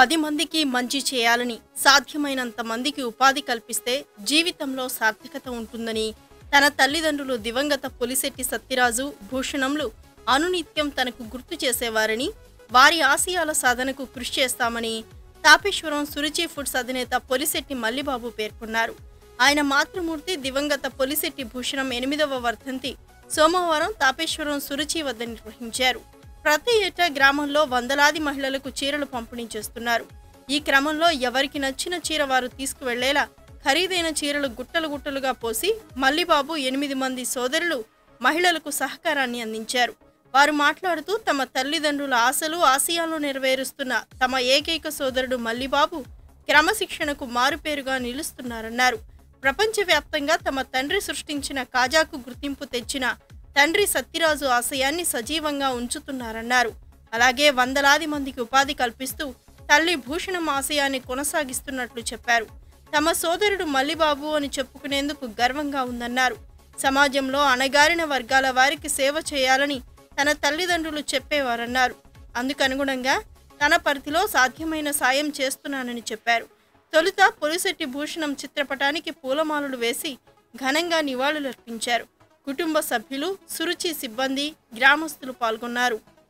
పది మందికి మంచి చేయాలని సాధ్యమైనంత మందికి ఉపాధి కల్పిస్తే జీవితంలో సార్థకత ఉంటుందని తన తల్లిదండ్రులు దివంగత పులిశెట్టి సత్యరాజు భూషణంలు అనునిత్యం తనకు గుర్తు చేసేవారని వారి ఆశయాల సాధనకు కృషి చేస్తామని తాపేశ్వరం సురుచి ఫుడ్స్ అధినేత పొలిశెట్టి మల్లిబాబు పేర్కొన్నారు ఆయన మాతృమూర్తి దివంగత పొలిశెట్టి భూషణం ఎనిమిదవ వర్ధంతి సోమవారం తాపేశ్వరం సురుచి వద్ద నిర్వహించారు ప్రతి ఏటా గ్రామంలో వందలాది మహిళలకు చీరలు పంపిణీ చేస్తున్నారు ఈ క్రమంలో ఎవరికి నచ్చిన చీర వారు తీసుకువెళ్లేలా ఖరీదైన చీరలు గుట్టలు గుట్టలుగా పోసి మల్లిబాబు ఎనిమిది మంది సోదరులు మహిళలకు సహకారాన్ని అందించారు వారు మాట్లాడుతూ తమ తల్లిదండ్రుల ఆశలు ఆశయాలు నెరవేరుస్తున్న తమ ఏకైక సోదరుడు మల్లిబాబు క్రమశిక్షణకు మారుపేరుగా నిలుస్తున్నారన్నారు ప్రపంచవ్యాప్తంగా తమ తండ్రి సృష్టించిన కాజాకు గుర్తింపు తెచ్చిన తండ్రి సత్యరాజు ఆశయాన్ని సజీవంగా ఉంచుతున్నారన్నారు అలాగే వందలాది మందికి ఉపాధి కల్పిస్తూ తల్లి భూషణం ఆశయాన్ని కొనసాగిస్తున్నట్లు చెప్పారు తమ సోదరుడు మల్లిబాబు అని చెప్పుకునేందుకు గర్వంగా ఉందన్నారు సమాజంలో అణగారిన వర్గాల వారికి సేవ చేయాలని తన తల్లిదండ్రులు చెప్పేవారన్నారు అందుకనుగుణంగా తన పరిధిలో సాధ్యమైన సాయం చేస్తున్నానని చెప్పారు తొలుత పొలిశెట్టి భూషణం చిత్రపటానికి పూలమాలలు వేసి ఘనంగా నివాళులర్పించారు కుటుంబ సభ్యులు సురుచి సిబ్బంది గ్రామస్తులు పాల్గొన్నారు